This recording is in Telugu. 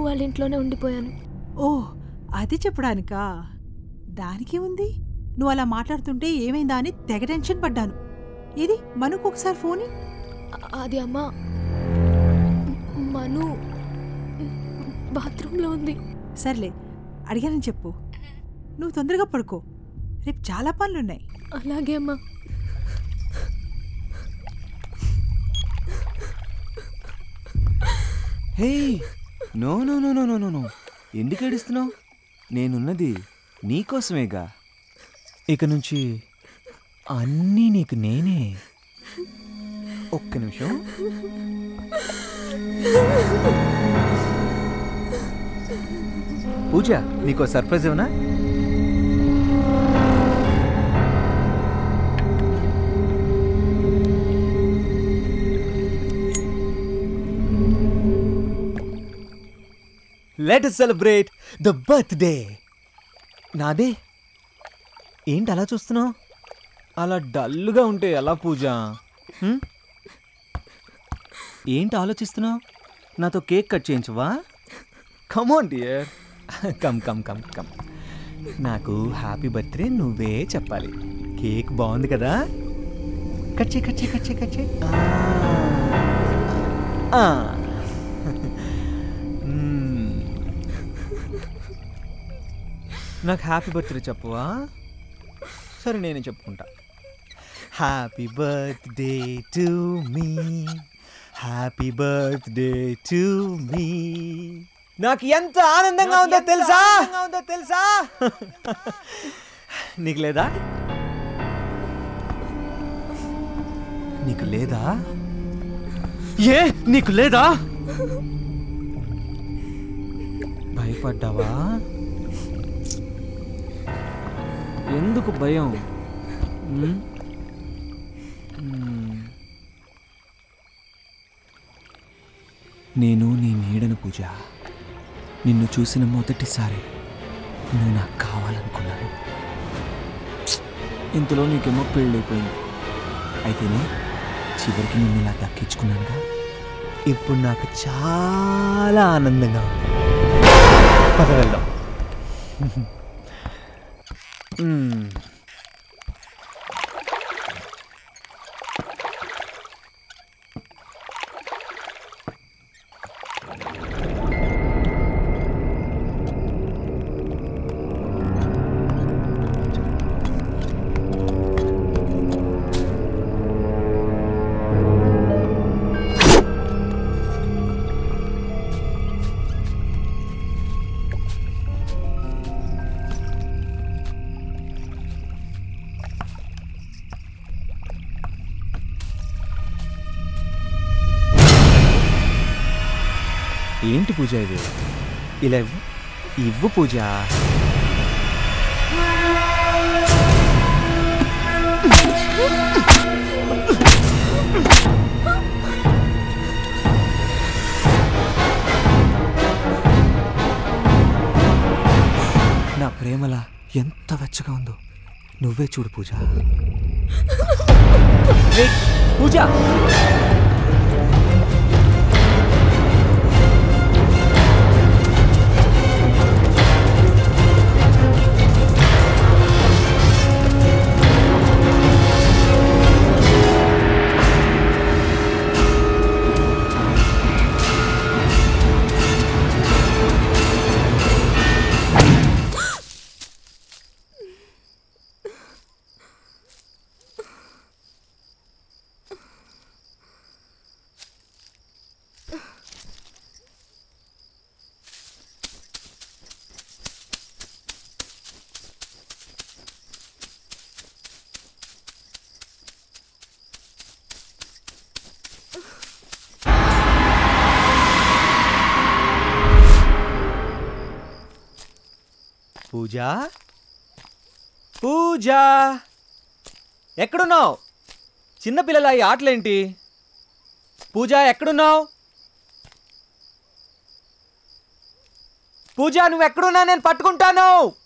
వాళ్ళ ఇంట్లోనే ఉండిపోయాను ఓ అది చెప్పడానికా దానికి ఉంది నువ్వు అలా మాట్లాడుతుంటే ఏమైందా అని తెగ టెన్షన్ పడ్డాను ఇది మనకు ఒకసారి ఫోన్ ఇ- అ- అది అమ్మ మను బాత్రూంలో ఉంది సర్లే అడిగానని చెప్పు నువ్వు తొందరగా పడుకో రేపు చాలా పనులున్నాయి అలాగే అమ్మా hey no no no no no no no ఎందుకు ఏడుస్తున్నావు నేనున్నది నీకోసమేగా ఇక నుంచి అన్నీ నీకు నేనే ఒక్క నిమిషం పూజ నీకో సర్ప్రైజ్ ఏమన్నా లెట్ సెలబ్రేట్ ద బర్త్డే నాదే ఏంటి అలా చూస్తున్నావు అలా డల్గా ఉంటే ఎలా పూజ హ్మ్? ఏంటి ఆలోచిస్తున్నావు నాతో కేక్ కట్ చేయించవా come on dear come come come come నాకు హ్యాపీ బర్త్డే నువ్వే చెప్పాలి కేక్ బాగుంది కదా కట్ చేయి కట్ చేయి కట్ చేయి కట్ చేయి ఆ. ఆ. మ్మ్. నాకు హ్యాపీ బర్త్డే చెప్పవా సరే నేనే చెప్పుకుంటా happy birthday to me happy birthday to me నాకు ఎంత ఆనందంగా ఉందో తెలుసా ఉందో తెలుసా నీకు లేదా నీకు లేదా ఏ నీకు లేదా భయపడ్డావా ఎందుకు భయం ఉమ్? ఉమ్. నేను నీ నీడను పూజ నిన్ను చూసిన మొదటిసారి నువ్వు నాకు కావాలనుకున్నాను ఇంతలో నీకేమో పెళ్ళైపోయింది అయితేనే చివరికి నిన్ను ఇలా దక్కించుకున్నానుగా ఇప్పుడు నాకు చాలా ఆనందంగా ఉంది పద వెళ్దాం మ్మ్. ఏంటి పూజ ఇది ఇలా ఇవ్వు ఇవ్వు పూజ నా ప్రేమలా ఎంత వెచ్చగా ఉందో నువ్వే చూడు పూజ ఏయ్, పూజ పూజ పూజ ఎక్కడున్నావు చిన్నపిల్లల ఈ ఆటలేంటి పూజ ఎక్కడున్నావు పూజ నువ్వు ఎక్కడున్నా నేను పట్టుకుంటాను